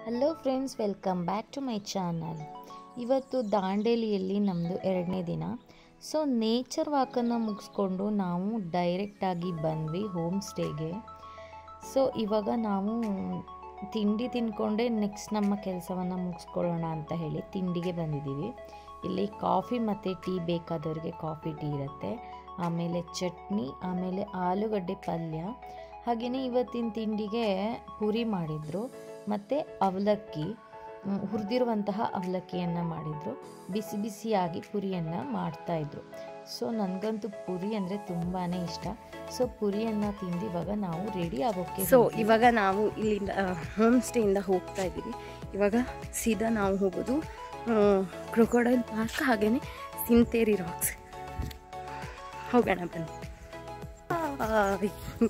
Hello friends welcome back to my channel ಇವತ್ತು ದಾಂಡೇಲಿಯಲ್ಲಿ ನಮ್ಮದು ಎರಡನೇ ದಿನ ಸೊ ನೇಚರ್ ವಾಕನ್ನು ಮುಗಿಸ್ಕೊಂಡು ನಾವು ಡೈರೆಕ್ಟಾಗಿ ಬಂದ್ವಿ ಹೋಮ್ ಸ್ಟೇಗೆ ಸೊ ಇವಾಗ ನಾವು ತಿಂಡಿ ತಿಂದ್ಕೊಂಡೇ ನೆಕ್ಸ್ಟ್ ನಮ್ಮ ಕೆಲಸವನ್ನು ಮುಗಿಸ್ಕೊಳ್ಳೋಣ ಅಂತ ಹೇಳಿ ತಿಂಡಿಗೆ ಬಂದಿದ್ದೀವಿ ಇಲ್ಲಿ ಕಾಫಿ ಮತ್ತು ಟೀ ಬೇಕಾದವ್ರಿಗೆ ಕಾಫಿ ಟೀ ಇರುತ್ತೆ ಆಮೇಲೆ ಚಟ್ನಿ ಆಮೇಲೆ ಆಲೂಗಡ್ಡೆ ಪಲ್ಯ ಹಾಗೆಯೇ ಇವತ್ತಿನ ತಿಂಡಿಗೆ ಪೂರಿ ಮಾಡಿದರು ಮತ್ತು ಅವಲಕ್ಕಿ ಮ್, ಹುರಿದಿರುವಂತಹ ಅವಲಕ್ಕಿಯನ್ನು ಮಾಡಿದರು ಬಿಸಿ ಬಿಸಿಯಾಗಿ ಪುರಿಯನ್ನು ಮಾಡ್ತಾಯಿದ್ರು ಸೊ ನನಗಂತೂ ಪುರಿ ಅಂದರೆ ತುಂಬಾ ಇಷ್ಟ ಸೊ ಪುರಿಯನ್ನು ತಿಂದು ಇವಾಗ ನಾವು ರೆಡಿ ಆಗೋಕ್ಕೆ ಸೊ ಹೋದ್ವಿ. ಇವಾಗ ನಾವು ಇಲ್ಲಿಂದ ಹೋಮ್ ಸ್ಟೇಯಿಂದ ಹೋಗ್ತಾ ಇದ್ದೀವಿ ಇವಾಗ ಸೀದಾ ನಾವು ಹೋಗೋದು ಕ್ರೊಕೊಡೈಲ್ ಪಾರ್ಕ್ ಹಾಗೇನೆ ಸಿಂತೇರಿ ರಾಕ್ಸ್ ಹೋಗೋಣ ಬನ್ನಿ ಆಯ್.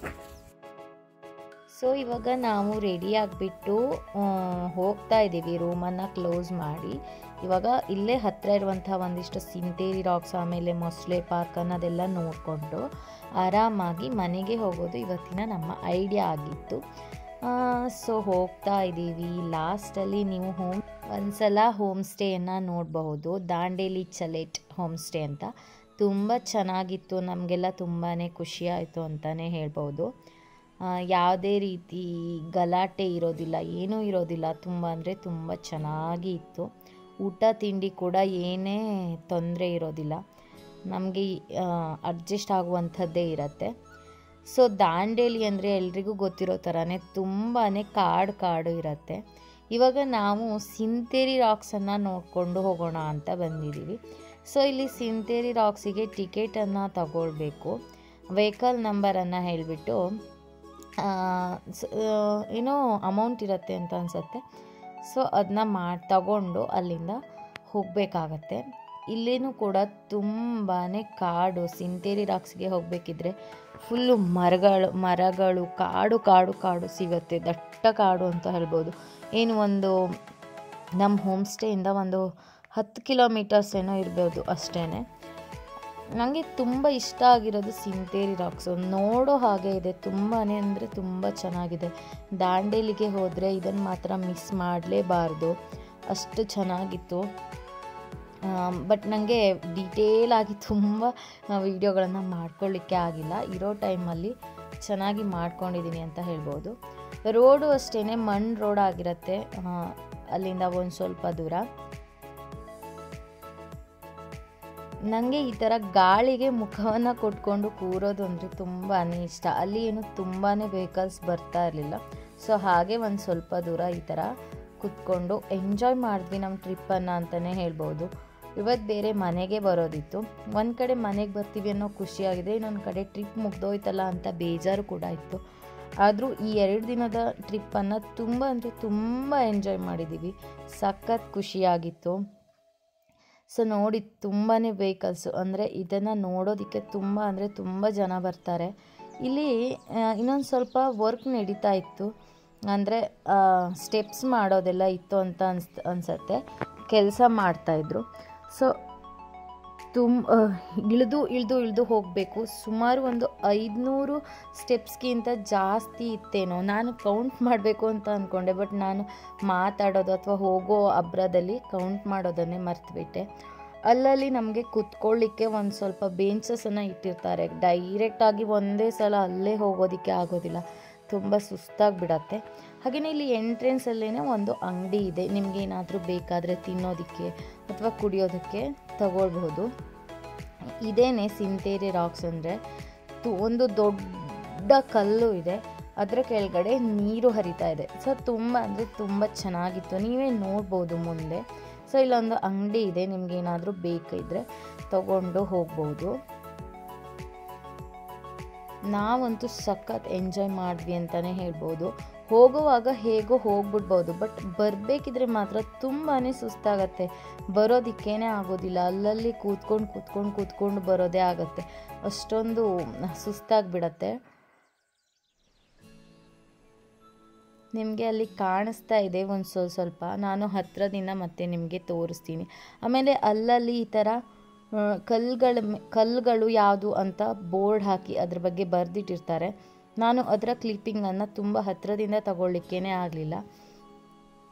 ಸೊ ಇವಾಗ ನಾವು ರೆಡಿ ಆಗಿಬಿಟ್ಟು ಹೋಗ್ತಾ ಇದ್ದೀವಿ ರೂಮನ್ನು ಕ್ಲೋಸ್ ಮಾಡಿ ಇವಾಗ ಇಲ್ಲೇ ಹತ್ತಿರ ಇರುವಂಥ ಒಂದಿಷ್ಟು ಸಿಂತೇರಿ ರಾಕ್ಸ್ ಆಮೇಲೆ ಮೊಸಳೆ ಪಾರ್ಕ್ ಅನ್ನೋದೆಲ್ಲ ನೋಡಿಕೊಂಡು ಆರಾಮಾಗಿ ಮನೆಗೆ ಹೋಗೋದು ಇವತ್ತಿನ ನಮ್ಮ ಐಡಿಯಾ ಆಗಿತ್ತು ಸೊ ಹೋಗ್ತಾ ಇದ್ದೀವಿ ಲಾಸ್ಟಲ್ಲಿ ನೀವು ಹೋಮ್ ಒಂದ್ಸಲ ಹೋಮ್ ಸ್ಟೇಯನ್ನು ನೋಡಬಹುದು ದಾಂಡೇಲಿ ಚಲೇಟ್ ಹೋಮ್ ಸ್ಟೇ ಅಂತ ತುಂಬ ಚೆನ್ನಾಗಿತ್ತು ನಮಗೆಲ್ಲ ತುಂಬಾ ಖುಷಿ ಆಯಿತು ಅಂತಲೇ ಹೇಳ್ಬೋದು ಆ, ಯಾವುದೇ ರೀತಿ ಗಲಾಟೆ ಇರೋದಿಲ್ಲ ಏನೂ ಇರೋದಿಲ್ಲ ತುಂಬ ಅಂದರೆ ತುಂಬ ಚೆನ್ನಾಗಿ ಇತ್ತು ಊಟ ತಿಂಡಿ ಕೂಡ ಏನೇ ತೊಂದರೆ ಇರೋದಿಲ್ಲ ನಮಗೆ ಅಡ್ಜಸ್ಟ್ ಆಗುವಂಥದ್ದೇ ಇರುತ್ತೆ ಸೊ ದಾಂಡೇಲಿ ಅಂದರೆ ಎಲ್ರಿಗೂ ಗೊತ್ತಿರೋ ಥರನೇ ತುಂಬಾ ಕಾಡು ಕಾಡು ಇರುತ್ತೆ ಇವಾಗ ನಾವು ಸಿಂತೇರಿ ರಾಕ್ಸನ್ನು ನೋಡಿಕೊಂಡು ಹೋಗೋಣ ಅಂತ ಬಂದಿದ್ದೀವಿ ಸೊ ಇಲ್ಲಿ ಸಿಂತೇರಿ ರಾಕ್ಸಿಗೆ ಟಿಕೆಟನ್ನು ತಗೊಳ್ಬೇಕು ವೆಹಿಕಲ್ ನಂಬರನ್ನು ಹೇಳಿಬಿಟ್ಟು ಏನೋ ಅಮೌಂಟ್ ಇರುತ್ತೆ ಅಂತ ಅನಿಸುತ್ತೆ ಸೊ ಅದನ್ನ ಮಾಡಿ ತಗೊಂಡು ಅಲ್ಲಿಂದ ಹೋಗಬೇಕಾಗತ್ತೆ ಇಲ್ಲೇನೂ ಕೂಡ ತುಂಬಾ ಕಾಡು ಸಿಂತೇರಿ ರಾಕ್ಸ್ಗೆ ಹೋಗಬೇಕಿದ್ರೆ ಫುಲ್ಲು ಮರಗಳು ಮರಗಳು ಕಾಡು ಕಾಡು ಕಾಡು ಸಿಗುತ್ತೆ ದಟ್ಟ ಕಾಡು ಅಂತ ಹೇಳ್ಬೋದು ಏನು ಒಂದು ನಮ್ಮ ಹೋಮ್ ಸ್ಟೇಯಿಂದ ಒಂದು ಹತ್ತು ಕಿಲೋಮೀಟರ್ಸ್ ಏನೋ ಇರ್ಬೋದು ಅಷ್ಟೇ ನನಗೆ ತುಂಬ ಇಷ್ಟ ಆಗಿರೋದು ಸಿಂತೇರಿ ರಾಕ್ಸ್ ನೋಡೋ ಹಾಗೆ ಇದೆ ತುಂಬಾ ಅಂದರೆ ತುಂಬ ಚೆನ್ನಾಗಿದೆ ದಾಂಡೇಲಿಗೆ ಹೋದರೆ ಇದನ್ನು ಮಾತ್ರ ಮಿಸ್ ಮಾಡಲೇಬಾರ್ದು ಅಷ್ಟು ಚೆನ್ನಾಗಿತ್ತು ಬಟ್ ನನಗೆ ಡೀಟೇಲ್ ಆಗಿ ತುಂಬ ವೀಡಿಯೋಗಳನ್ನು ಮಾಡ್ಕೊಳ್ಳಿಕ್ಕೆ ಆಗಿಲ್ಲ ಇರೋ ಟೈಮಲ್ಲಿ ಚೆನ್ನಾಗಿ ಮಾಡ್ಕೊಂಡಿದ್ದೀನಿ ಅಂತ ಹೇಳ್ಬೋದು ರೋಡು ಅಷ್ಟೇ ಮಣ್ಣು ರೋಡ್ ಆಗಿರುತ್ತೆ ಆ, ಅಲ್ಲಿಂದ ಒಂದು ಸ್ವಲ್ಪ ದೂರ ನನಗೆ ಈ ಥರ ಗಾಳಿಗೆ ಮುಖವನ್ನು ಕೊಟ್ಕೊಂಡು ಕೂರೋದು ಅಂದರೆ ತುಂಬಾ ಇಷ್ಟ ಅಲ್ಲಿ ಏನು ತುಂಬಾ ವೆಹಿಕಲ್ಸ್ ಬರ್ತಾ ಇರಲಿಲ್ಲ ಸೊ ಹಾಗೆ ಒಂದು ಸ್ವಲ್ಪ ದೂರ ಈ ಥರ ಕುತ್ಕೊಂಡು ಎಂಜಾಯ್ ಮಾಡಿದ್ವಿ ನಮ್ಮ ಟ್ರಿಪ್ಪನ್ನು ಅಂತಲೇ ಹೇಳ್ಬೋದು ಇವತ್ತು ಬೇರೆ ಮನೆಗೆ ಬರೋದಿತ್ತು ಒಂದು ಕಡೆ ಮನೆಗೆ ಬರ್ತೀವಿ ಅನ್ನೋ ಖುಷಿಯಾಗಿದೆ ಇನ್ನೊಂದು ಕಡೆ ಟ್ರಿಪ್ ಮುಗ್ದೋಯ್ತಲ್ಲ ಅಂತ ಬೇಜಾರು ಕೂಡ ಇತ್ತು ಆದರೂ ಈ ಎರಡು ದಿನದ ಟ್ರಿಪ್ಪನ್ನು ತುಂಬ ಅಂದರೆ ತುಂಬ ಎಂಜಾಯ್ ಮಾಡಿದ್ದೀವಿ ಸಖತ್ ಖುಷಿಯಾಗಿತ್ತು ಸೊ ನೋಡಿ ತುಂಬಾ ವೆಹಿಕಲ್ಸು ಅಂದರೆ ಇದನ್ನು ನೋಡೋದಕ್ಕೆ ತುಂಬ ಅಂದರೆ ತುಂಬ ಜನ ಬರ್ತಾರೆ ಇಲ್ಲಿ ಇನ್ನೊಂದು ಸ್ವಲ್ಪ ವರ್ಕ್ ನಡೀತಾ ಇತ್ತು ಅಂದರೆ ಸ್ಟೆಪ್ಸ್ ಮಾಡೋದೆಲ್ಲ ಇತ್ತು ಅಂತ ಅನ್ಸ್ ಅನ್ಸತ್ತೆ ಕೆಲಸ ಮಾಡ್ತಾಯಿದ್ರು ಸೊ ತುಂಬ ಇಳಿದು ಇಳಿದು ಇಳಿದು ಹೋಗಬೇಕು ಸುಮಾರು ಒಂದು ಐದುನೂರು ಸ್ಟೆಪ್ಸ್ಗಿಂತ ಜಾಸ್ತಿ ಇತ್ತೇನೋ ನಾನು ಕೌಂಟ್ ಮಾಡಬೇಕು ಅಂತ ಅಂದ್ಕೊಂಡೆ ಬಟ್ ನಾನು ಮಾತಾಡೋದು ಅಥವಾ ಹೋಗೋ ಅಬ್ರದಲ್ಲಿ ಕೌಂಟ್ ಮಾಡೋದನ್ನೇ ಮರ್ತುಬಿಟ್ಟೆ ಅಲ್ಲಲ್ಲಿ ನಮಗೆ ಕುತ್ಕೊಳ್ಳಿಕ್ಕೆ ಒಂದು ಸ್ವಲ್ಪ ಬೇಂಚಸನ್ನು ಇಟ್ಟಿರ್ತಾರೆ ಡೈರೆಕ್ಟಾಗಿ ಒಂದೇ ಸಲ ಅಲ್ಲೇ ಹೋಗೋದಕ್ಕೆ ಆಗೋದಿಲ್ಲ ತುಂಬ ಸುಸ್ತಾಗಿ ಬಿಡತ್ತೆ ಹಾಗೆಯೇ ಇಲ್ಲಿ ಎಂಟ್ರೆನ್ಸಲ್ಲೇ ಒಂದು ಅಂಗಡಿ ಇದೆ ನಿಮ್ಗೆ ಏನಾದರೂ ಬೇಕಾದರೆ ತಿನ್ನೋದಕ್ಕೆ ಅಥವಾ ಕುಡಿಯೋದಕ್ಕೆ ತಗೊಳ್ಬಹುದು ಇದೇನೆ ಸಿಂತೇರಿ ರಾಕ್ಸ್ ಅಂದರೆ ಒಂದು ದೊಡ್ಡ ಕಲ್ಲು ಇದೆ ಅದರ ಕೆಳಗಡೆ ನೀರು ಹರಿತಾ ಇದೆ ಸೊ ತುಂಬ ಅಂದರೆ ತುಂಬ ಚೆನ್ನಾಗಿತ್ತು ನೀವೇ ನೋಡ್ಬೋದು ಮುಂದೆ ಸೊ ಇಲ್ಲೊಂದು ಅಂಗಡಿ ಇದೆ ನಿಮ್ಗೆ ಏನಾದರೂ ಬೇಕಿದ್ರೆ ತಗೊಂಡು ಹೋಗ್ಬೋದು ನಾವಂತೂ ಸಖತ್ ಎಂಜಾಯ್ ಮಾಡಿದ್ವಿ ಅಂತಲೇ ಹೇಳ್ಬೋದು ಹೋಗುವಾಗ ಹೇಗೋ ಹೋಗ್ಬಿಡ್ಬೋದು ಬಟ್ ಬರಬೇಕಿದ್ರೆ ಮಾತ್ರ ತುಂಬಾ ಸುಸ್ತಾಗತ್ತೆ ಬರೋದಕ್ಕೇನೆ ಆಗೋದಿಲ್ಲ ಅಲ್ಲಲ್ಲಿ ಕೂತ್ಕೊಂಡು ಕೂತ್ಕೊಂಡು ಕೂತ್ಕೊಂಡು ಬರೋದೇ ಆಗುತ್ತೆ ಅಷ್ಟೊಂದು ಸುಸ್ತಾಗಿಬಿಡತ್ತೆ ನಿಮಗೆ ಅಲ್ಲಿ ಕಾಣಿಸ್ತಾ ಇದೆ ಒಂದು ಸ್ವಲ್ಪ ಸ್ವಲ್ಪ ನಾನು ಹತ್ರದಿಂದ ಮತ್ತೆ ನಿಮಗೆ ತೋರಿಸ್ತೀನಿ ಆಮೇಲೆ ಅಲ್ಲಲ್ಲಿ ಈ ಥರ ಆ, ಕಲ್ಲುಗಳ ಮೇ- ಕಲ್ಲುಗಳು ಯಾವುದು ಅಂತ ಬೋರ್ಡ್ ಹಾಕಿ ಅದ್ರ ಬಗ್ಗೆ ಬರೆದಿಟ್ಟಿರ್ತಾರೆ ನಾನು ಅದರ ಕ್ಲಿಪ್ಪಿಂಗನ್ನು ತುಂಬ ಹತ್ತಿರದಿಂದ ತಗೊಳ್ಳಿಕ್ಕೇ ಆಗಲಿಲ್ಲ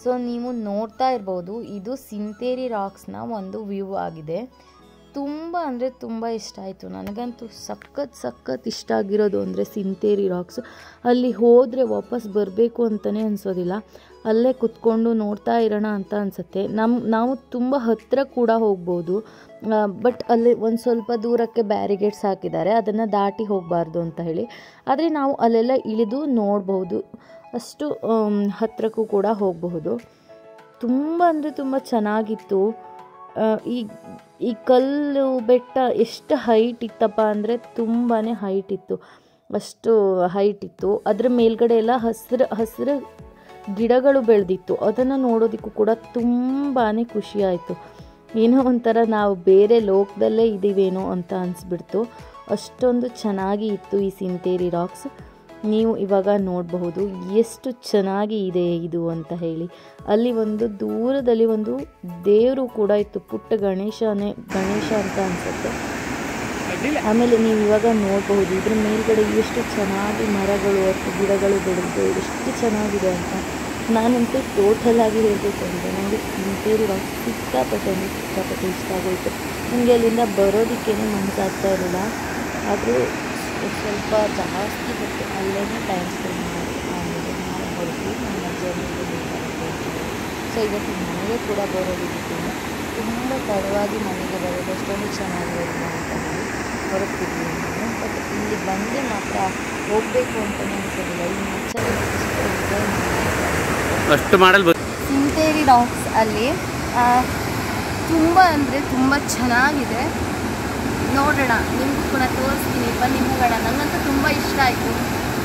ಸೊ ನೀವು ನೋಡ್ತಾ ಇರ್ಬೋದು ಇದು ಸಿಂತೇರಿ ರಾಕ್ಸ್ನ ಒಂದು ವ್ಯೂ ಆಗಿದೆ ತುಂಬ ಅಂದರೆ ತುಂಬ ಇಷ್ಟ ಆಯಿತು ನನಗಂತೂ ಸಖತ್ ಸಖತ್ ಇಷ್ಟ ಆಗಿರೋದು ಅಂದರೆ ಸಿಂತೇರಿ ರಾಕ್ಸ್ ಅಲ್ಲಿ ಹೋದರೆ ವಾಪಸ್ ಬರಬೇಕು ಅಂತಲೇ ಅನಿಸೋದಿಲ್ಲ ಅಲ್ಲೇ ಕುತ್ಕೊಂಡು ನೋಡ್ತಾ ಇರೋಣ ಅಂತ ಅನಿಸುತ್ತೆ ನಮ್ಮ ನಾವು ತುಂಬ ಹತ್ತಿರ ಕೂಡ ಹೋಗ್ಬೋದು ಬಟ್ ಅಲ್ಲಿ ಒಂದು ಸ್ವಲ್ಪ ದೂರಕ್ಕೆ ಬ್ಯಾರಿಗೇಡ್ಸ್ ಹಾಕಿದ್ದಾರೆ ಅದನ್ನು ದಾಟಿ ಹೋಗಬಾರ್ದು ಅಂತ ಹೇಳಿ ಆದರೆ ನಾವು ಅಲ್ಲೆಲ್ಲ ಇಳಿದು ನೋಡ್ಬೋದು ಅಷ್ಟು ಹತ್ತಿರಕ್ಕೂ ಕೂಡ ಹೋಗಬಹುದು ತುಂಬ ಅಂದರೆ ತುಂಬ ಚೆನ್ನಾಗಿತ್ತು ಆ, ಈ ಈ ಕಲ್ಲು ಬೆಟ್ಟ ಎಷ್ಟು ಹೈಟ್ ಇತ್ತಪ್ಪ ಅಂದರೆ ತುಂಬಾ ಹೈಟ್ ಇತ್ತು ಅಷ್ಟು ಹೈಟ್ ಇತ್ತು ಅದರ ಮೇಲ್ಗಡೆ ಎಲ್ಲ ಹಸಿರು ಹಸಿರು ಗಿಡಗಳು ಬೆಳೆದಿತ್ತು ಅದನ್ನು ನೋಡೋದಕ್ಕೂ ಕೂಡ ತುಂಬಾ ಖುಷಿ ಆಯಿತು ಏನೋ ಒಂಥರ ನಾವು ಬೇರೆ ಲೋಕದಲ್ಲೇ ಇದ್ದೀವೇನೋ ಅಂತ ಅನಿಸ್ಬಿಡ್ತು ಅಷ್ಟೊಂದು ಚೆನ್ನಾಗಿ ಇತ್ತು ಈ ಸಿಂತೇರಿ ರಾಕ್ಸ್ ನೀವು ಇವಾಗ ನೋಡಬಹುದು ಎಷ್ಟು ಚೆನ್ನಾಗಿ ಇದೆ ಇದು ಅಂತ ಹೇಳಿ ಅಲ್ಲಿ ಒಂದು ದೂರದಲ್ಲಿ ಒಂದು ದೇವರು ಕೂಡ ಇತ್ತು ಪುಟ್ಟ ಗಣೇಶನೇ ಗಣೇಶ ಅಂತ ಅನಿಸುತ್ತೆ ಆಮೇಲೆ ನೀವು ಇವಾಗ ನೋಡಬಹುದು ಇದ್ರ ಮೇಲ್ಗಡೆ ಎಷ್ಟು ಚೆನ್ನಾಗಿ ಮರಗಳು ಅಥವಾ ಗಿಡಗಳು ಬೆಳೆದಿದೆ ಎಷ್ಟು ಚೆನ್ನಾಗಿದೆ ಅಂತ ನಾನಂತೂ ಟೋಟಲ್ ಆಗಿ ಹೇಳಬೇಕು ಅಂದರೆ ನನಗೆ ಸಿಂತೇರಿ ರಾಕ್ ಸಿಕ್ಕಾಪಟ್ಟೆ ಅಂದರೆ ಸಿಕ್ಕಾಪಟ್ಟೆ ಇಷ್ಟ ಆಗೋಯಿತು ನನಗೆ ಅಲ್ಲಿಂದ ಬರೋದಕ್ಕೇ ಮನಸ್ಸಾಗ್ತಾ ಇರಲಿಲ್ಲ ಆದರೂ ಸ್ವಲ್ಪ ಜಾಸ್ತಿ ಹೊತ್ತು ಅಲ್ಲೇ ಟೈಮ್ ಸ್ಪೆಂಡ್ ಮಾಡಿ ಆಮೇಲೆ ನಾವು ಹೊರಟು ನಮ್ಮ ಜರ್ನಿಗೆ ಬೇಕಾಗುತ್ತೆ ಸೊ ಇವತ್ತು ಮನೆಗೆ ಕೂಡ ಬರೋದಿಲ್ಲ ತುಂಬ ತಡವಾಗಿ ಮನೆಗೆ ಬರೋದು ಅಷ್ಟೊಂದು ಚೆನ್ನಾಗಿರೋದಿಲ್ಲ ಅಂತ ಹೇಳಿ ಹೊರಟಿದ್ವಿ ನಾನು ಬಟ್ ಇಲ್ಲಿ ಬಂದರೆ ಮಾತ್ರ ಹೋಗಬೇಕು ಅಂತಲೇ ಅನಿಸೋದಿಲ್ಲ ಈ ನೇಚರ್ ಅಷ್ಟು ಮಾಡಲ್ ಬ ಸಿಂತೇರಿ ರಾಕ್ಸ್ ಅಲ್ಲಿ ತುಂಬ ಅಂದರೆ ತುಂಬ ಚೆನ್ನಾಗಿದೆ ನೋಡೋಣ ನಿಮಗೂ ಕೂಡ ತೋರಿಸ್ತೀನಿ ಬನ್ನಿ ಹೋಗೋಣ ನನಗಂತೂ ತುಂಬ ಇಷ್ಟ ಆಯಿತು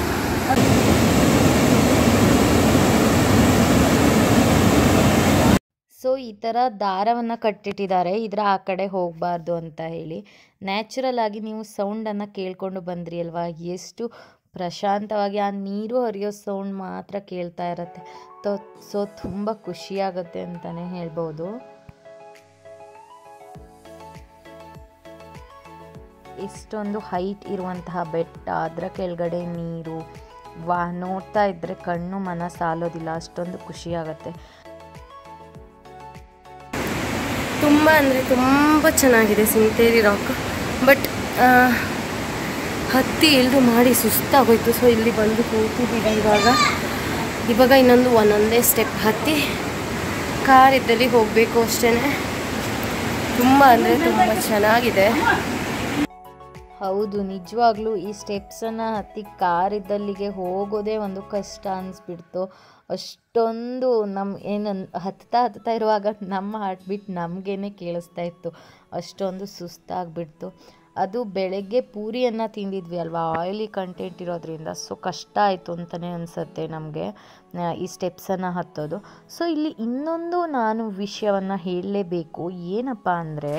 ಸೊ ಈ ಥರ ದಾರವನ್ನು ಕಟ್ಟಿಟ್ಟಿದ್ದಾರೆ ಇದರ ಆ ಕಡೆ ಹೋಗಬಾರ್ದು ಅಂತ ಹೇಳಿ ನ್ಯಾಚುರಲ್ ಆಗಿ ನೀವು ಸೌಂಡನ್ನು ಕೇಳ್ಕೊಂಡು ಬಂದ್ರಿ ಅಲ್ವಾ ಎಷ್ಟು ಪ್ರಶಾಂತವಾಗಿ ಆ ನೀರು ಹರಿಯೋ ಸೌಂಡ್ ಮಾತ್ರ ಕೇಳ್ತಾ ಇರತ್ತೆ ತೊ ಸೊ ತುಂಬ ಖುಷಿಯಾಗುತ್ತೆ ಅಂತಲೇ ಹೇಳ್ಬೋದು ಇಷ್ಟೊಂದು ಹೈಟ್ ಇರುವಂತಹ ಬೆಟ್ಟ ಅದರ ಕೆಳಗಡೆ ನೀರು ವಾ ನೋಡ್ತಾ ಇದ್ದರೆ ಕಣ್ಣು ಮನ ಸಾಲೋದಿಲ್ಲ ಅಷ್ಟೊಂದು ಖುಷಿಯಾಗತ್ತೆ ತುಂಬ ಅಂದರೆ ತುಂಬ ಚೆನ್ನಾಗಿದೆ ಸಿಂತೇರಿ ರಾಕ್ ಬಟ್ ಹತ್ತಿ ಇಳಿದು ಮಾಡಿ ಸುಸ್ತಾಗೋಯ್ತು ಸೊ ಇಲ್ಲಿ ಬಂದು ಕೂತಿದ್ದೀವಿ ಇವಾಗ ಇವಾಗ ಇನ್ನೊಂದು ಒಂದೊಂದೇ ಸ್ಟೆಪ್ ಹತ್ತಿ ಕಾರ್ ಇದ್ದಲ್ಲಿ ಹೋಗಬೇಕು ಅಷ್ಟೇ ತುಂಬ ಅಂದರೆ ತುಂಬ ಚೆನ್ನಾಗಿದೆ ಹೌದು ನಿಜವಾಗ್ಲೂ ಈ ಸ್ಟೆಪ್ಸನ್ನು ಹತ್ತಿ ಕಾರ್ ಇದ್ದಲ್ಲಿಗೆ ಹೋಗೋದೇ ಒಂದು ಕಷ್ಟ ಅನಿಸ್ಬಿಡ್ತು ಅಷ್ಟೊಂದು ನಮ್ಮ ಏನು ಹತ್ತಾ ಹತ್ತಾ ಇರುವಾಗ ನಮ್ಮ ಹಾರ್ಟ್ ಬೀಟ್ ನಮಗೇನೆ ಕೇಳಿಸ್ತಾ ಇತ್ತು ಅಷ್ಟೊಂದು ಸುಸ್ತಾಗ್ಬಿಡ್ತು ಅದು ಬೆಳಗ್ಗೆ ಪೂರಿಯನ್ನು ತಿಂದಿದ್ವಿ ಅಲ್ವಾ ಆಯಿಲಿ ಕಂಟೆಂಟ್ ಇರೋದ್ರಿಂದ ಸೊ ಕಷ್ಟ ಆಯಿತು ಅಂತಲೇ ಅನಿಸುತ್ತೆ ನಮಗೆ ಈ ಸ್ಟೆಪ್ಸನ್ನು ಹತ್ತೋದು ಸೊ ಇಲ್ಲಿ ಇನ್ನೊಂದು ನಾನು ವಿಷಯವನ್ನು ಹೇಳಲೇಬೇಕು ಏನಪ್ಪ ಅಂದರೆ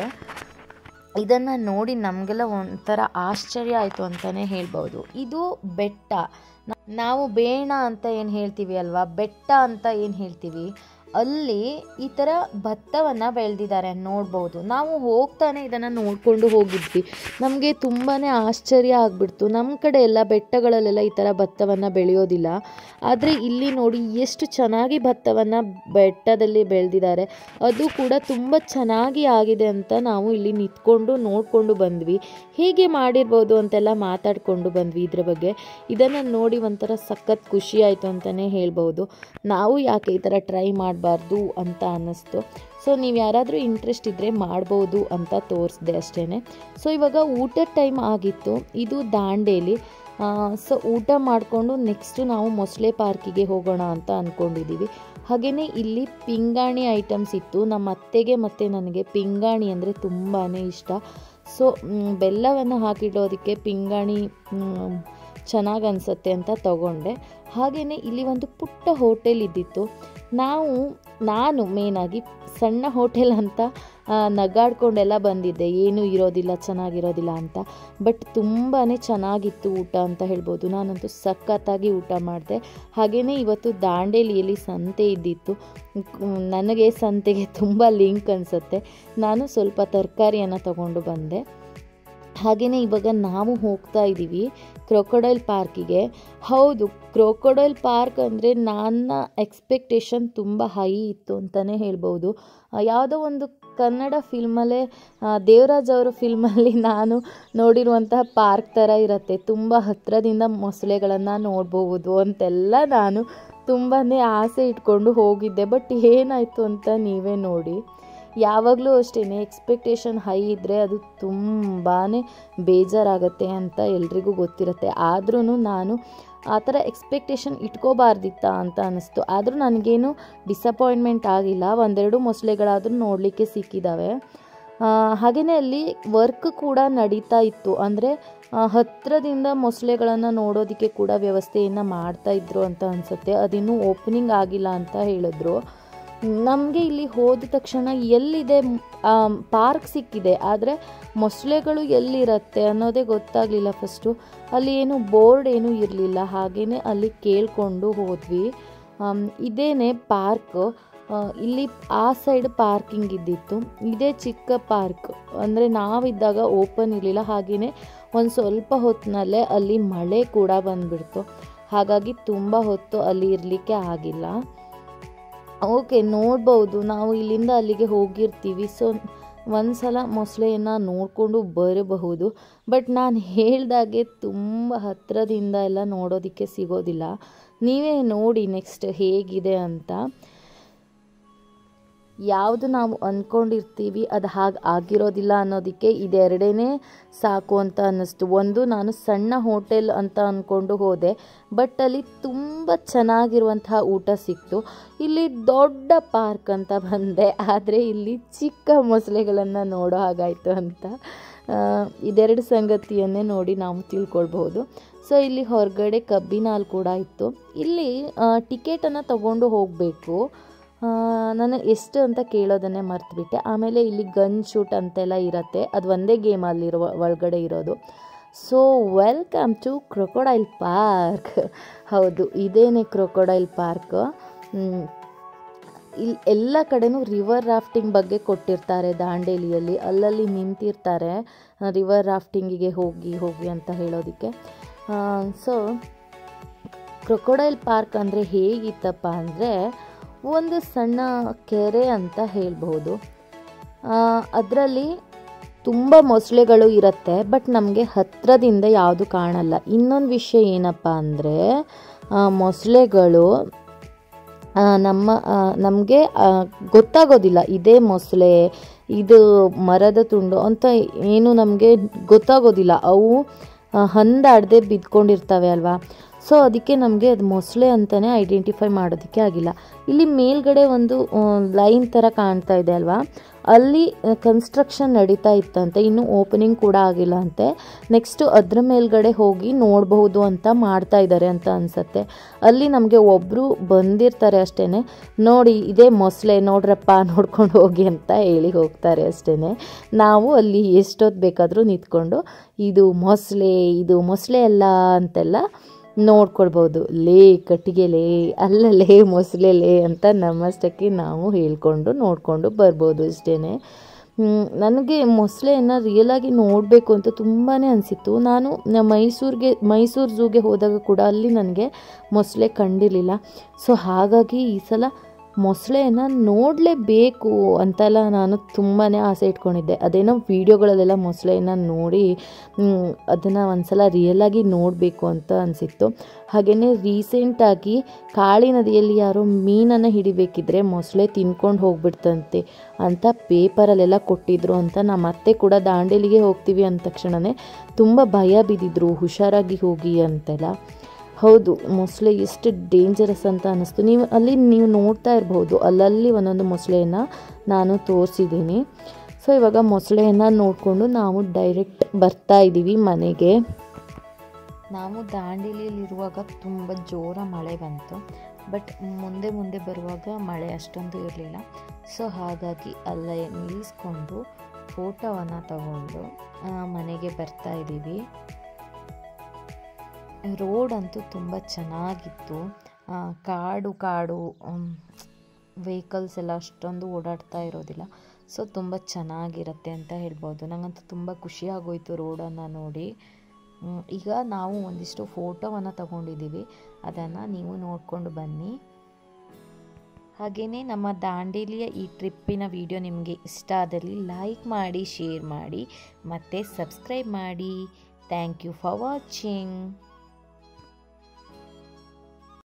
ಇದನ್ನು ನೋಡಿ ನಮಗೆಲ್ಲ ಒಂಥರ ಆಶ್ಚರ್ಯ ಆಯಿತು ಅಂತಲೇ ಹೇಳ್ಬೋದು ಇದು ಬೆಟ್ಟ ನ- ನಾವು ಬೇಣ ಅಂತ ಏನು ಹೇಳ್ತೀವಿ ಅಲ್ವಾ ಬೆಟ್ಟ ಅಂತ ಏನು ಹೇಳ್ತೀವಿ ಅಲ್ಲಿ ಈ ಥರ ಭತ್ತವನ್ನು ಬೆಳೆದಿದ್ದಾರೆ ನೋಡ್ಬೋದು ನಾವು ಹೋಗ್ತಾನೆ ಇದನ್ನು ನೋಡಿಕೊಂಡು ಹೋಗಿದ್ವಿ ನಮಗೆ ತುಂಬಾ ಆಶ್ಚರ್ಯ ಆಗಿಬಿಡ್ತು ನಮ್ಮ ಕಡೆ ಎಲ್ಲ ಬೆಟ್ಟಗಳಲ್ಲೆಲ್ಲ ಈ ಥರ ಭತ್ತವನ್ನು ಬೆಳೆಯೋದಿಲ್ಲ ಆದರೆ ಇಲ್ಲಿ ನೋಡಿ ಎಷ್ಟು ಚೆನ್ನಾಗಿ ಭತ್ತವನ್ನು ಬೆಟ್ಟದಲ್ಲಿ ಬೆಳೆದಿದ್ದಾರೆ ಅದು ಕೂಡ ತುಂಬ ಚೆನ್ನಾಗಿ ಆಗಿದೆ ಅಂತ ನಾವು ಇಲ್ಲಿ ನಿಂತ್ಕೊಂಡು ನೋಡಿಕೊಂಡು ಬಂದ್ವಿ ಹೇಗೆ ಮಾಡಿರ್ಬೋದು ಅಂತೆಲ್ಲ ಮಾತಾಡಿಕೊಂಡು ಬಂದ್ವಿ ಇದ್ರ ಬಗ್ಗೆ ಇದನ್ನು ನೋಡಿ ಒಂಥರ ಸಖತ್ ಖುಷಿ ಆಯಿತು ಅಂತಲೇ ಹೇಳ್ಬೋದು ನಾವು ಯಾಕೆ ಈ ಥರ ಟ್ರೈ ಮಾಡಬಾರ್ದು ಅಂತ ಅನ್ನಿಸ್ತು ಸೊ ನೀವು ಯಾರಾದರೂ ಇಂಟ್ರೆಸ್ಟ್ ಇದ್ದರೆ ಮಾಡ್ಬೋದು ಅಂತ ತೋರಿಸ್ದೆ ಅಷ್ಟೇ ಸೊ ಇವಾಗ ಊಟದ ಟೈಮ್ ಆಗಿತ್ತು ಇದು ದಾಂಡೇಲಿ ಸೊ ಊಟ ಮಾಡಿಕೊಂಡು ನೆಕ್ಸ್ಟು ನಾವು ಮೊಸಳೆ ಪಾರ್ಕಿಗೆ ಹೋಗೋಣ ಅಂತ ಅಂದ್ಕೊಂಡಿದ್ದೀವಿ ಹಾಗೆಯೇ ಇಲ್ಲಿ ಪಿಂಗಾಣಿ ಐಟಮ್ಸ್ ಇತ್ತು ನಮ್ಮ ಅತ್ತೆಗೆ ಮತ್ತು ನನಗೆ ಪಿಂಗಾಣಿ ಅಂದರೆ ತುಂಬಾ ಇಷ್ಟ ಸೊ ಬೆಲ್ಲವನ್ನು ಹಾಕಿಡೋದಕ್ಕೆ ಪಿಂಗಾಣಿ ಚೆನ್ನಾಗಿ ಅನಿಸುತ್ತೆ ಅಂತ ತಗೊಂಡೆ ಹಾಗೆಯೇ ಇಲ್ಲಿ ಒಂದು ಪುಟ್ಟ ಹೋಟೆಲ್ ಇದ್ದಿತ್ತು ನಾವು ನಾನು ಮೇನಾಗಿ ಸಣ್ಣ ಹೋಟೆಲ್ ಅಂತ ಆ, ನಗಾಡ್ಕೊಂಡೆಲ್ಲ ಬಂದಿದ್ದೆ ಏನೂ ಇರೋದಿಲ್ಲ ಚೆನ್ನಾಗಿರೋದಿಲ್ಲ ಅಂತ ಬಟ್ ತುಂಬಾ ಚೆನ್ನಾಗಿತ್ತು ಊಟ ಅಂತ ಹೇಳ್ಬೋದು ನಾನಂತೂ ಸಖತ್ತಾಗಿ ಊಟ ಮಾಡಿದೆ ಹಾಗೆಯೇ ಇವತ್ತು ದಾಂಡೇಲಿಯಲ್ಲಿ ಸಂತೆ ಇದ್ದಿತ್ತು ಮ್, ನನಗೆ ಸಂತೆಗೆ ತುಂಬ ಲಿಂಕ್ ಅನಿಸುತ್ತೆ ನಾನು ಸ್ವಲ್ಪ ತರಕಾರಿಯನ್ನು ತಗೊಂಡು ಬಂದೆ ಹಾಗೆಯೇ ಇವಾಗ ನಾವು ಹೋಗ್ತಾ ಇದ್ದೀವಿ ಕ್ರೊಕೊಡೈಲ್ ಪಾರ್ಕಿಗೆ ಹೌದು ಕ್ರೊಕೊಡೈಲ್ ಪಾರ್ಕ್ ಅಂದರೆ ನನ್ನ ಎಕ್ಸ್ಪೆಕ್ಟೇಷನ್ ತುಂಬ ಹೈ ಇತ್ತು ಅಂತಲೇ ಹೇಳ್ಬೋದು ಆ, ಯಾವುದೋ ಒಂದು ಕನ್ನಡ ಫಿಲ್ಮಲ್ಲೇ ಆ, ದೇವರಾಜ್ ಅವರ ಫಿಲ್ಮಲ್ಲಿ ನಾನು ನೋಡಿರುವಂತಹ ಪಾರ್ಕ್ ಥರ ಇರುತ್ತೆ ತುಂಬ ಹತ್ತಿರದಿಂದ ಮೊಸಳೆಗಳನ್ನು ನೋಡ್ಬೋದು ಅಂತೆಲ್ಲ ನಾನು ತುಂಬಾ ಆಸೆ ಇಟ್ಕೊಂಡು ಹೋಗಿದ್ದೆ ಬಟ್ ಏನಾಯಿತು ಅಂತ ನೀವೇ ನೋಡಿ ಯಾವಾಗಲೂ ಅಷ್ಟೇ ಎಕ್ಸ್ಪೆಕ್ಟೇಷನ್ ಹೈ ಇದ್ದರೆ ಅದು ತುಂಬಾ ಬೇಜಾರಾಗತ್ತೆ ಅಂತ ಎಲ್ರಿಗೂ ಗೊತ್ತಿರುತ್ತೆ ಆದ್ರೂ ನಾನು ಆ ಥರ ಎಕ್ಸ್ಪೆಕ್ಟೇಷನ್ ಇಟ್ಕೋಬಾರ್ದಿತ್ತಾ ಅಂತ ಅನ್ನಿಸ್ತು ಆದರೂ ನನಗೇನು ಡಿಸಪಾಯಿಂಟ್ಮೆಂಟ್ ಆಗಿಲ್ಲ ಒಂದೆರಡು ಮೊಸಳೆಗಳಾದರೂ ನೋಡಲಿಕ್ಕೆ ಸಿಕ್ಕಿದ್ದಾವೆ ಹಾಗೆಯೇ ಅಲ್ಲಿ ವರ್ಕ್ ಕೂಡ ನಡೀತಾ ಇತ್ತು ಅಂದರೆ ಹತ್ತಿರದಿಂದ ಮೊಸಳೆಗಳನ್ನು ನೋಡೋದಕ್ಕೆ ಕೂಡ ವ್ಯವಸ್ಥೆಯನ್ನು ಮಾಡ್ತಾ ಇದ್ರು ಅಂತ ಅನಿಸುತ್ತೆ ಅದಿನ್ನೂ ಓಪನಿಂಗ್ ಆಗಿಲ್ಲ ಅಂತ ಹೇಳಿದ್ರು ನಮಗೆ ಇಲ್ಲಿ ಹೋದ ತಕ್ಷಣ ಎಲ್ಲಿದೆ ಪಾರ್ಕ್ ಸಿಕ್ಕಿದೆ ಆದರೆ ಮೊಸಳೆಗಳು ಎಲ್ಲಿರುತ್ತೆ ಅನ್ನೋದೇ ಗೊತ್ತಾಗಲಿಲ್ಲ ಫಸ್ಟು ಅಲ್ಲಿ ಏನು ಬೋರ್ಡ್ ಏನೂ ಇರಲಿಲ್ಲ ಹಾಗೆಯೇ ಅಲ್ಲಿ ಕೇಳಿಕೊಂಡು ಹೋದ್ವಿ ಆಮ್, ಇದೇನೆ ಪಾರ್ಕ್ ಇಲ್ಲಿ ಆ ಸೈಡ್ ಪಾರ್ಕಿಂಗ್ ಇದ್ದಿತ್ತು ಇದೇ ಚಿಕ್ಕ ಪಾರ್ಕ್ ಅಂದರೆ ನಾವಿದ್ದಾಗ ಓಪನ್ ಇರಲಿಲ್ಲ ಹಾಗೆಯೇ ಒಂದು ಸ್ವಲ್ಪ ಹೊತ್ತಿನಲ್ಲೇ ಅಲ್ಲಿ ಮಳೆ ಕೂಡ ಬಂದುಬಿಡ್ತು ಹಾಗಾಗಿ ತುಂಬ ಹೊತ್ತು ಅಲ್ಲಿ ಇರಲಿಕ್ಕೆ ಆಗಿಲ್ಲ ಓಕೆ ನೋಡ್ಬೋದು ನಾವು ಇಲ್ಲಿಂದ ಅಲ್ಲಿಗೆ ಹೋಗಿರ್ತೀವಿ ಸೊ ಒಂದು ಸಲ ಮೊಸಳೆಯನ್ನು ನೋಡಿಕೊಂಡು ಬರಬಹುದು ಬಟ್ ನಾನು ಹೇಳ್ದಾಗೆ ತುಂಬ ಹತ್ತಿರದಿಂದ ಎಲ್ಲ ನೋಡೋದಕ್ಕೆ ಸಿಗೋದಿಲ್ಲ ನೀವೇ ನೋಡಿ ನೆಕ್ಸ್ಟ್ ಹೇಗಿದೆ ಅಂತ ಯಾವುದು ನಾವು ಅಂದ್ಕೊಂಡಿರ್ತೀವಿ ಅದು ಹಾಗೆ ಆಗಿರೋದಿಲ್ಲ ಅನ್ನೋದಕ್ಕೆ ಇದೆರಡೇ ಸಾಕು ಅಂತ ಅನ್ನಿಸ್ತು ಒಂದು ನಾನು ಸಣ್ಣ ಹೋಟೆಲ್ ಅಂತ ಅಂದ್ಕೊಂಡು ಹೋದೆ ಬಟ್ ಅಲ್ಲಿ ತುಂಬ ಚೆನ್ನಾಗಿರುವಂತಹ ಊಟ ಸಿಕ್ತು ಇಲ್ಲಿ ದೊಡ್ಡ ಪಾರ್ಕ್ ಅಂತ ಬಂದೆ ಆದರೆ ಇಲ್ಲಿ ಚಿಕ್ಕ ಮೊಸಳೆಗಳನ್ನು ನೋಡೋ ಹಾಗಾಯಿತು ಅಂತ ಆ, ಇದೆರಡು ಸಂಗತಿಯನ್ನೇ ನೋಡಿ ನಾವು ತಿಳ್ಕೊಳ್ಬಹುದು ಸೊ ಇಲ್ಲಿ ಹೊರಗಡೆ ಕಬ್ಬಿನ ಹಾಲು ಕೂಡ ಇತ್ತು ಇಲ್ಲಿ ಟಿಕೆಟನ್ನು ತಗೊಂಡು ಹೋಗಬೇಕು ನಾನು ಎಷ್ಟು ಅಂತ ಕೇಳೋದನ್ನೇ ಮರ್ತುಬಿಟ್ಟೆ ಆಮೇಲೆ ಇಲ್ಲಿ ಗನ್ ಶೂಟ್ ಅಂತೆಲ್ಲ ಇರುತ್ತೆ ಅದು ಒಂದೇ ಗೇಮಲ್ಲಿರುವ ಒಳಗಡೆ ಇರೋದು so welcome to crocodile park ಹೌದು ಇದೇನೆ ಕ್ರೊಕೊಡೈಲ್ ಪಾರ್ಕ್ ಇಲ್ಲಿ ಎಲ್ಲ ಕಡೆನೂ ರಿವರ್ ರಾಫ್ಟಿಂಗ್ ಬಗ್ಗೆ ಕೊಟ್ಟಿರ್ತಾರೆ ದಾಂಡೇಲಿಯಲ್ಲಿ ಅಲ್ಲಲ್ಲಿ ನಿಂತಿರ್ತಾರೆ ರಿವರ್ ರಾಫ್ಟಿಂಗಿಗೆ ಹೋಗಿ ಹೋಗಿ ಅಂತ ಹೇಳೋದಕ್ಕೆ ಸೊ ಕ್ರೊಕೊಡೈಲ್ ಪಾರ್ಕ್ ಅಂದರೆ ಹೇಗಿತ್ತಪ್ಪ ಅಂದರೆ ಒಂದು ಸಣ್ಣ ಕೆರೆ ಅಂತ ಹೇಳ್ಬೋದು ಅದರಲ್ಲಿ ತುಂಬ ಮೊಸಳೆಗಳು ಇರುತ್ತೆ ಬಟ್ ನಮಗೆ ಹತ್ತಿರದಿಂದ ಯಾವುದು ಕಾಣಲ್ಲ ಇನ್ನೊಂದು ವಿಷಯ ಏನಪ್ಪ ಅಂದರೆ ಮೊಸಳೆಗಳು ಆ, ನಮ್ಮ ನಮಗೆ ಗೊತ್ತಾಗೋದಿಲ್ಲ ಇದೇ ಮೊಸಳೆ ಇದು ಮರದ ತುಂಡು ಅಂತ ಏನು ನಮಗೆ ಗೊತ್ತಾಗೋದಿಲ್ಲ ಅವು ಆ, ಹಂದಾಡದೆ ಬಿದ್ಕೊಂಡಿರ್ತವೆ ಅಲ್ವಾ ಸೊ ಅದಕ್ಕೆ ನಮಗೆ ಅದು ಮೊಸಳೆ ಅಂತಲೇ ಐಡೆಂಟಿಫೈ ಮಾಡೋದಕ್ಕೆ ಆಗಿಲ್ಲ ಇಲ್ಲಿ ಮೇಲ್ಗಡೆ ಒಂದು ಲೈನ್ ಥರ ಕಾಣ್ತಾ ಇದೆ ಅಲ್ವಾ ಅಲ್ಲಿ ಕನ್ಸ್ಟ್ರಕ್ಷನ್ ನಡೀತಾ ಇತ್ತಂತೆ ಇನ್ನು ಓಪನಿಂಗ್ ಕೂಡ ಆಗಿಲ್ಲ ಅಂತೆ ನೆಕ್ಸ್ಟು ಅದ್ರ ಮೇಲ್ಗಡೆ ಹೋಗಿ ನೋಡಬಹುದು ಅಂತ ಮಾಡ್ತಾ ಇದ್ದಾರೆ ಅಂತ ಅನಿಸತ್ತೆ ಅಲ್ಲಿ ನಮಗೆ ಒಬ್ಬರು ಬಂದಿರ್ತಾರೆ ಅಷ್ಟೇ ನೋಡಿ ಇದೇ ಮೊಸಳೆ ನೋಡ್ರಪ್ಪ ನೋಡ್ಕೊಂಡು ಹೋಗಿ ಅಂತ ಹೇಳಿ ಹೋಗ್ತಾರೆ ಅಷ್ಟೇ ನಾವು ಅಲ್ಲಿ ಎಷ್ಟೊತ್ತು ಬೇಕಾದರೂ ನಿಂತ್ಕೊಂಡು ಇದು ಮೊಸಳೆ ಇದು ಮೊಸಳೆ ಅಲ್ಲ ಅಂತೆಲ್ಲ ನೋಡ್ಕೊಳ್ಬೋದು ಲೇ ಕಟ್ಟಿಗೆ ಲೇ ಅಲ್ಲಲೇ ಮೊಸಳೆ ಲೇ ಅಂತ ನಮ್ಮಷ್ಟಕ್ಕೆ ನಾವು ಹೇಳ್ಕೊಂಡು ನೋಡಿಕೊಂಡು ಬರ್ಬೋದು ಅಷ್ಟೇ ನನಗೆ ಮೊಸಳೆಯನ್ನು ರಿಯಲಾಗಿ ನೋಡಬೇಕು ಅಂತ ತುಂಬಾ ಅನಿಸಿತ್ತು ನಾನು ನ- ಮೈಸೂರಿಗೆ ಮೈಸೂರು ಝೂಗೆ ಹೋದಾಗ ಕೂಡ ಅಲ್ಲಿ ನನಗೆ ಮೊಸಳೆ ಕಂಡಿರಲಿಲ್ಲ ಸೊ ಹಾಗಾಗಿ ಈ ಸಲ ಮೊಸಳೆಯನ್ನು ನೋಡಲೇಬೇಕು ಅಂತೆಲ್ಲ ನಾನು ತುಂಬಾ ಆಸೆ ಇಟ್ಕೊಂಡಿದ್ದೆ ಅದೇನೋ ವೀಡಿಯೋಗಳಲ್ಲೆಲ್ಲ ಮೊಸಳೆಯನ್ನು ನೋಡಿ ಅದನ್ನು ಒಂದ್ಸಲ ರಿಯಲಾಗಿ ನೋಡಬೇಕು ಅಂತ ಅನಿಸಿತ್ತು ಹಾಗೆಯೇ ರೀಸೆಂಟಾಗಿ ಕಾಳಿ ನದಿಯಲ್ಲಿ ಯಾರೋ ಮೀನನ್ನು ಹಿಡಿಬೇಕಿದ್ರೆ ಮೊಸಳೆ ತಿನ್ಕೊಂಡು ಹೋಗ್ಬಿಡ್ತಂತೆ ಅಂತ ಪೇಪರಲ್ಲೆಲ್ಲ ಕೊಟ್ಟಿದ್ರು ಅಂತ ನಮ್ಮ ಅತ್ತೆ ಕೂಡ ದಾಂಡೇಲಿಗೆ ಹೋಗ್ತೀವಿ ಅಂದ ತಕ್ಷಣವೇ ತುಂಬ ಭಯ ಬಿದ್ದಿದ್ರು ಹುಷಾರಾಗಿ ಹೋಗಿ ಅಂತೆಲ್ಲ ಹೌದು ಮೊಸಳೆ ಎಷ್ಟು ಡೇಂಜರಸ್ ಅಂತ ಅನ್ನಿಸ್ತು ನೀವು ಅಲ್ಲಿ ನೀವು ನೋಡ್ತಾ ಇರ್ಬೋದು ಅಲ್ಲಲ್ಲಿ ಒಂದೊಂದು ಮೊಸಳೆಯನ್ನು ನಾನು ತೋರಿಸಿದ್ದೀನಿ ಸೊ ಇವಾಗ ಮೊಸಳೆಯನ್ನು ನೋಡಿಕೊಂಡು ನಾವು ಡೈರೆಕ್ಟ್ ಬರ್ತಾ ಇದ್ದೀವಿ ಮನೆಗೆ ನಾವು ದಾಂಡೇಲಿಯಲ್ಲಿರುವಾಗ ತುಂಬ ಜೋರ ಮಳೆ ಬಂತು ಬಟ್ ಮುಂದೆ ಮುಂದೆ ಬರುವಾಗ ಮಳೆ ಅಷ್ಟೊಂದು ಇರಲಿಲ್ಲ ಸೊ ಹಾಗಾಗಿ ಅಲ್ಲೇ ನಿಲ್ಲಿಸ್ಕೊಂಡು ಫೋಟೋವನ್ನು ತಗೊಂಡು ಆ, ಮನೆಗೆ ಬರ್ತಾ ಇದ್ದೀವಿ ರೋಡ್ ಅಂತೂ ತುಂಬ ಚೆನ್ನಾಗಿತ್ತು ಆ, ಕಾಡು ಕಾಡು ವೆಹಿಕಲ್ಸ್ ಎಲ್ಲ ಅಷ್ಟೊಂದು ಓಡಾಡ್ತಾ ಇರೋದಿಲ್ಲ ಸೊ ತುಂಬ ಚೆನ್ನಾಗಿರುತ್ತೆ ಅಂತ ಹೇಳ್ಬೋದು ನನಗಂತೂ ತುಂಬ ಖುಷಿ ಆಗೋಯ್ತು ರೋಡನ್ನು ನೋಡಿ ಮ್, ಈಗ ನಾವು ಒಂದಿಷ್ಟು ಫೋಟೋವನ್ನು ತಗೊಂಡಿದ್ದೀವಿ ಅದನ್ನು ನೀವು ನೋಡಿಕೊಂಡು ಬನ್ನಿ ಹಾಗೆಯೇ ನಮ್ಮ ದಾಂಡೇಲಿಯ ಈ ಟ್ರಿಪ್ಪಿನ ವಿಡಿಯೋ ನಿಮಗೆ ಇಷ್ಟ ಆದಲ್ಲಿ ಲೈಕ್ ಮಾಡಿ ಶೇರ್ ಮಾಡಿ ಮತ್ತು ಸಬ್ಸ್ಕ್ರೈಬ್ ಮಾಡಿ ಥ್ಯಾಂಕ್ ಯು ಫಾರ್ ವಾಚಿಂಗ್